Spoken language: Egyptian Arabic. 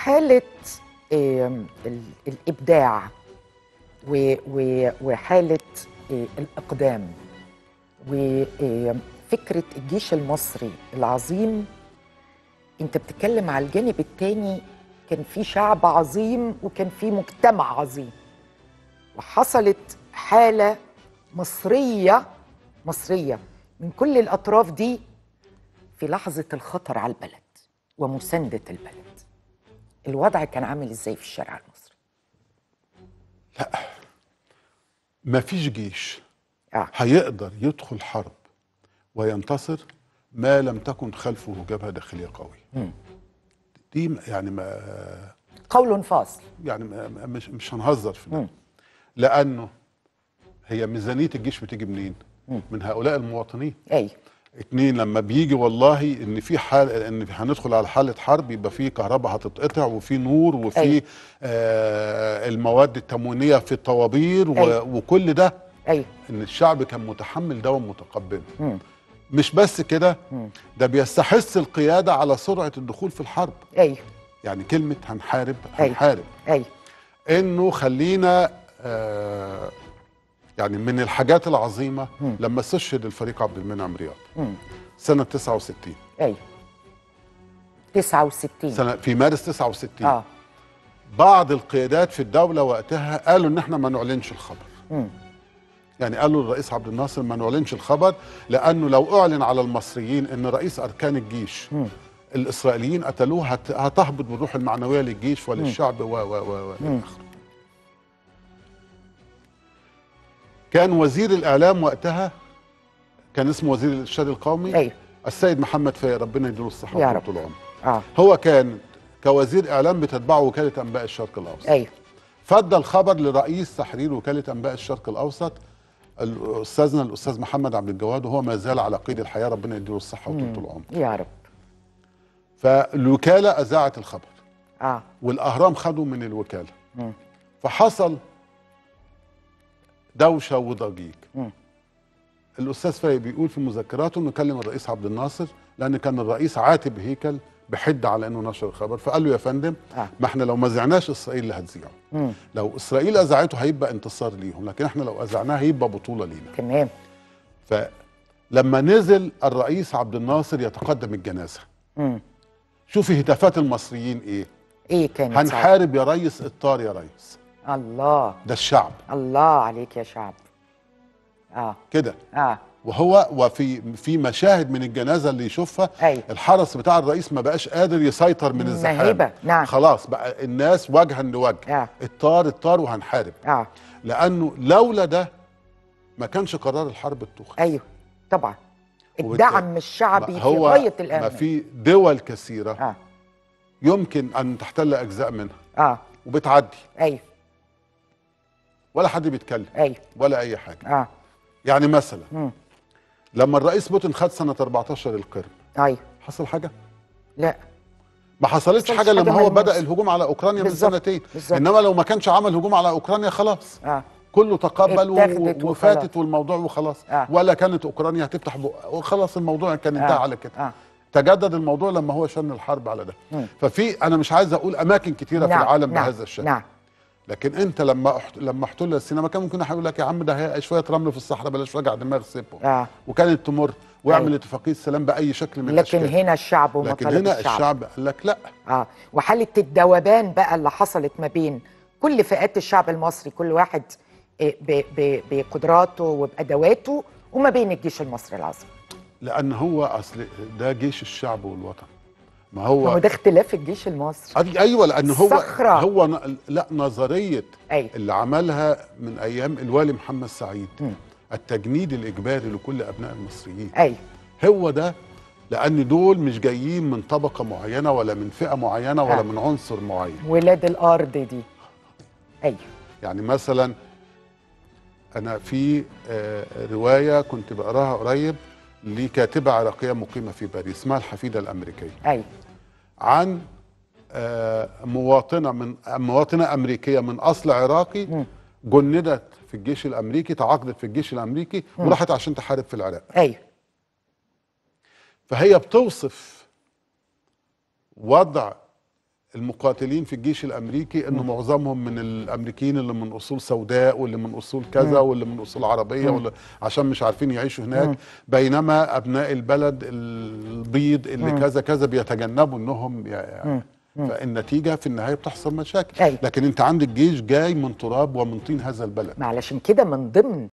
حالة آم، ال- الإبداع و- و- وحالة آه، الإقدام وفكرة الجيش المصري العظيم أنت بتتكلم على الجانب التاني كان في شعب عظيم وكان في مجتمع عظيم وحصلت حالة مصرية مصرية من كل الأطراف دي في لحظة الخطر على البلد ومساندة البلد الوضع كان عامل ازاي في الشارع المصري مفيش جيش آه. هيقدر يدخل حرب وينتصر ما لم تكن خلفه جبهه داخليه قويه دي م- يعني ما قول فاصل يعني ما ما- مش مش هنهزر في ده لانه هي ميزانيه الجيش بتيجي منين؟ من هؤلاء المواطنين اي اتنين لما بيجي والله ان في حال ان هندخل على حاله حرب يبقى في كهرباء هتتقطع وفي نور وفي أيوة. آه المواد التموينيه في الطوابير و أيوة. وكل ده اي ان الشعب كان متحمل ده ومتقبله مم. مش بس كده ده بيستحث القياده على سرعه الدخول في الحرب اي يعني كلمه هنحارب أيوة. هنحارب اي انه خلينا آه يعني من الحاجات العظيمه لما استشهد الفريق عبد المنعم رياض مم. سنه 69 اي 69 سنه في مارس 69 اه بعض القيادات في الدوله وقتها قالوا ان احنا ما نعلنش الخبر مم. يعني قالوا للرئيس عبد الناصر ما نعلنش الخبر لانه لو اعلن على المصريين ان رئيس اركان الجيش مم. الاسرائيليين قتلوه هت- هتهبط بالروح المعنويه للجيش وللشعب و و و و إلى آخره. كان وزير الاعلام وقتها كان اسمه وزير الارشاد القومي اي السيد محمد فايق ربنا يديله الصحه يا وطول رب. العمر اه هو كان كوزير اعلام بتتبعه وكاله انباء الشرق الاوسط اي فادى الخبر لرئيس تحرير وكاله انباء الشرق الاوسط الاستاذنا الاستاذ محمد عبد الجواد وهو ما زال على قيد الحياه ربنا يديله الصحه وطول العمر يا رب فالوكاله اذاعت الخبر اه والاهرام خدوا من الوكاله مم. فحصل دوشه وضجيج مم. الاستاذ فايق بيقول في مذكراته انه كلم الرئيس عبد الناصر لان كان الرئيس عاتب هيكل بحده على انه نشر الخبر فقال له يا فندم آه. ما احنا لو ما ذعناش اسرائيل اللي هتذيعه مم. لو اسرائيل اذاعته هيبقى انتصار ليهم لكن احنا لو اذعناه هيبقى بطوله لينا تمام فلما نزل الرئيس عبد الناصر يتقدم الجنازه مم. شوفي هتافات المصريين ايه ايه كانت ساعتها؟ هنحارب يا ريس اطار يا ريس الله ده الشعب الله عليك يا شعب اه كده اه وهو وفي في مشاهد من الجنازه اللي يشوفها أيوة. الحرس بتاع الرئيس ما بقاش قادر يسيطر من الزحام مهيبة، نعم. خلاص بقى الناس وجها لوجه آه. الطار الطار وهنحارب اه لانه لولا ده ما كانش قرار الحرب اتخذ ايوه طبعا وبالتالي- الدعم الشعبي ما في هو غايه ما الاهميه في دول كثيره اه يمكن ان تحتل اجزاء منها اه وبتعدي ايوه ولا حد بيتكلم ايوه ولا اي حاجه اه يعني مثلا مم. لما الرئيس بوتين خد سنه 14 القرم ايوه حصل حاجه لا ما حصلتش حصلش حاجه حاجة لما هو ملموسة. بدا الهجوم على اوكرانيا من بالظبط، سنتين بالظبط. انما لو ما كانش عمل هجوم على اوكرانيا خلاص اه كله تقبل و- اتاخدت وفاتت وخلاص. والموضوع وخلاص آه. ولا كانت اوكرانيا هتفتح بق وخلاص الموضوع كان انتهى آه. على كده اه تجدد الموضوع لما هو شن الحرب على ده مم. ففي انا مش عايز اقول اماكن كتيره في العالم نعم. بهذا الشكل نعم لكن انت لما أحت... لما احتل السينما كان ممكن اقول لك يا عم ده هي شويه رمل في الصحراء بلاش وجع دماغ سيبه اه وكانت تمر واعمل أيوة. اتفاقيه سلام باي شكل من لكن الاشكال هنا الشعب لكن ومطالب هنا الشعب, الشعب قال لك لا اه وحاله الذوبان بقى اللي حصلت ما بين كل فئات الشعب المصري كل واحد آه، ب- ب- بقدراته وبادواته وما بين الجيش المصري العظيم لان هو اصل ده جيش الشعب والوطن ما ما هو هو ده اختلاف الجيش المصري أي- ايوه لان هو صخرة. هو ن- لا نظريه ايوه اللي عملها من ايام الوالي محمد سعيد مم. التجنيد الاجباري لكل ابناء المصريين ايوه هو ده لان دول مش جايين من طبقه معينه ولا من فئه معينه ولا آه. من عنصر معين ولاد الارض دي ايوه يعني مثلا انا في آه، روايه كنت بقراها قريب لكاتبه عراقيه مقيمه في باريس اسمها الحفيده الامريكيه ايوه عن آه، مواطنه من مواطنه امريكيه من اصل عراقي مم. جندت في الجيش الامريكي تعاقدت في الجيش الامريكي وراحت عشان تحارب في العراق ايوه فهي بتوصف وضع المقاتلين في الجيش الامريكي انه معظمهم من الامريكيين اللي من اصول سوداء واللي من اصول كذا واللي من اصول عربيه واللي عشان مش عارفين يعيشوا هناك بينما ابناء البلد البيض اللي كذا كذا بيتجنبوا انهم يعني فالنتيجه في النهايه بتحصل مشاكل أيوة. لكن انت عندك جيش جاي من تراب ومن طين هذا البلد ما علشان كده من ضمن